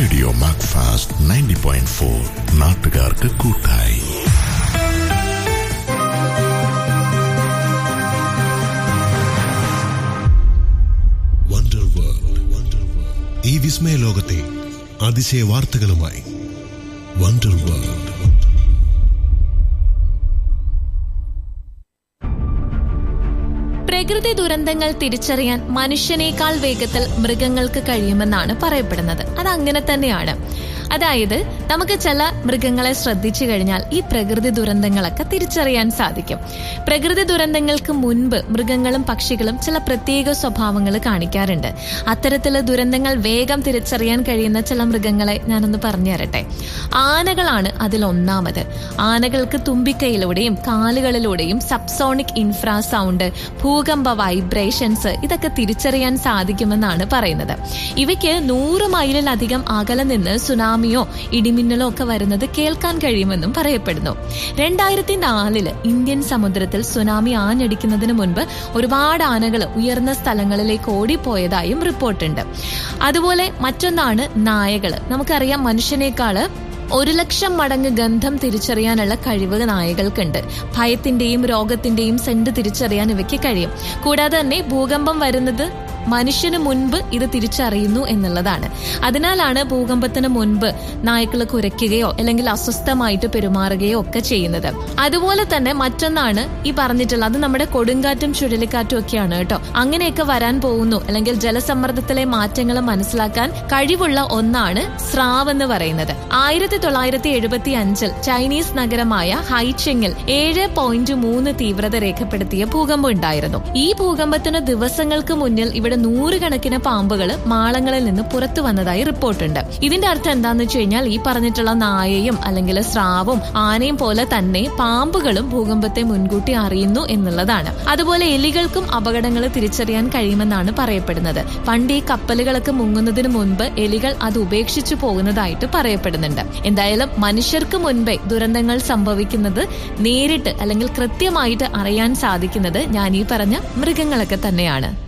radio Macfast ninety point four നാട്ടുകാർക്ക് കൂട്ടായി wonder world wonder world ഈ വിസ്മയ ലോകത്തെ അതിശയ വാർത്തകളുമായി വണ്ടർ വേൾഡ് പ്രകൃതി ദുരന്തങ്ങൾ തിരിച്ചറിയാൻ മനുഷ്യനേക്കാൾ വേഗത്തിൽ മൃഗങ്ങൾക്ക് കഴിയുമെന്നാണ് പറയപ്പെടുന്നത് അത് അങ്ങനെ തന്നെയാണ് അതായത് നമുക്ക് ചില മൃഗങ്ങളെ ശ്രദ്ധിച്ചു കഴിഞ്ഞാൽ ഈ പ്രകൃതി ദുരന്തങ്ങളൊക്കെ തിരിച്ചറിയാൻ സാധിക്കും പ്രകൃതി ദുരന്തങ്ങൾക്ക് മുൻപ് മൃഗങ്ങളും പക്ഷികളും ചില പ്രത്യേക സ്വഭാവങ്ങൾ കാണിക്കാറുണ്ട് അത്തരത്തില് ദുരന്തങ്ങൾ വേഗം തിരിച്ചറിയാൻ കഴിയുന്ന ചില മൃഗങ്ങളെ ഞാനൊന്ന് പറഞ്ഞു തരട്ടെ ആനകളാണ് അതിൽ ഒന്നാമത് ആനകൾക്ക് തുമ്പിക്കൈയിലൂടെയും കാലുകളിലൂടെയും സബ്സോണിക് ഇൻഫ്രാസൗണ്ട് ഭൂകമ്പ വൈബ്രേഷൻസ് ഇതൊക്കെ തിരിച്ചറിയാൻ സാധിക്കുമെന്നാണ് പറയുന്നത് ഇവയ്ക്ക് നൂറ് മൈലിലധികം അകലെ നിന്ന് സുനാമിയോ ഇടിമിന്നലോ ഒക്കെ വരുന്നത് കേൾക്കാൻ കഴിയുമെന്നും പറയപ്പെടുന്നു രണ്ടായിരത്തി നാലില് ഇന്ത്യൻ സമുദ്രത്തിൽ സുനാമി ആഞ്ഞടിക്കുന്നതിന് മുൻപ് ഒരുപാട് ആനകൾ ഉയർന്ന സ്ഥലങ്ങളിലേക്ക് ഓടിപ്പോയതായും റിപ്പോർട്ടുണ്ട് അതുപോലെ മറ്റൊന്നാണ് നായകള് നമുക്കറിയാം മനുഷ്യനേക്കാള് ഒരു ലക്ഷം മടങ്ങ് ഗന്ധം തിരിച്ചറിയാനുള്ള കഴിവ് നായകൾക്കുണ്ട് ഭയത്തിന്റെയും രോഗത്തിന്റെയും സെന്റ് തിരിച്ചറിയാൻ ഇവയ്ക്ക് കഴിയും കൂടാതെ തന്നെ ഭൂകമ്പം വരുന്നത് മനുഷ്യന് മുൻപ് ഇത് തിരിച്ചറിയുന്നു എന്നുള്ളതാണ് അതിനാലാണ് ഭൂകമ്പത്തിന് മുൻപ് നായ്ക്കൾ കുരയ്ക്കുകയോ അല്ലെങ്കിൽ അസ്വസ്ഥമായിട്ട് പെരുമാറുകയോ ഒക്കെ ചെയ്യുന്നത് അതുപോലെ തന്നെ മറ്റൊന്നാണ് ഈ പറഞ്ഞിട്ടുള്ളത് അത് നമ്മുടെ കൊടുങ്കാറ്റും ചുഴലിക്കാറ്റും ഒക്കെയാണ് കേട്ടോ അങ്ങനെയൊക്കെ വരാൻ പോകുന്നു അല്ലെങ്കിൽ ജലസമ്മർദ്ദത്തിലെ മാറ്റങ്ങൾ മനസ്സിലാക്കാൻ കഴിവുള്ള ഒന്നാണ് സ്രാവ് എന്ന് പറയുന്നത് ആയിരത്തി തൊള്ളായിരത്തി എഴുപത്തി അഞ്ചിൽ ചൈനീസ് നഗരമായ ഹൈച്ചെങ്ങിൽ ഏഴ് പോയിന്റ് മൂന്ന് തീവ്രത രേഖപ്പെടുത്തിയ ഭൂകമ്പം ഉണ്ടായിരുന്നു ഈ ഭൂകമ്പത്തിന് ദിവസങ്ങൾക്ക് മുന്നിൽ ഇവിടെ നൂറുകണക്കിന് പാമ്പുകൾ മാളങ്ങളിൽ നിന്ന് പുറത്തു വന്നതായി റിപ്പോർട്ടുണ്ട് ഇതിന്റെ അർത്ഥം എന്താന്ന് വെച്ച് കഴിഞ്ഞാൽ ഈ പറഞ്ഞിട്ടുള്ള നായയും അല്ലെങ്കിൽ സ്രാവും ആനയും പോലെ തന്നെ പാമ്പുകളും ഭൂകമ്പത്തെ മുൻകൂട്ടി അറിയുന്നു എന്നുള്ളതാണ് അതുപോലെ എലികൾക്കും അപകടങ്ങൾ തിരിച്ചറിയാൻ കഴിയുമെന്നാണ് പറയപ്പെടുന്നത് പണ്ട് ഈ കപ്പലുകളൊക്കെ മുങ്ങുന്നതിന് മുൻപ് എലികൾ അത് ഉപേക്ഷിച്ചു പോകുന്നതായിട്ട് പറയപ്പെടുന്നുണ്ട് എന്തായാലും മനുഷ്യർക്ക് മുൻപേ ദുരന്തങ്ങൾ സംഭവിക്കുന്നത് നേരിട്ട് അല്ലെങ്കിൽ കൃത്യമായിട്ട് അറിയാൻ സാധിക്കുന്നത് ഞാൻ ഈ പറഞ്ഞ മൃഗങ്ങളൊക്കെ തന്നെയാണ്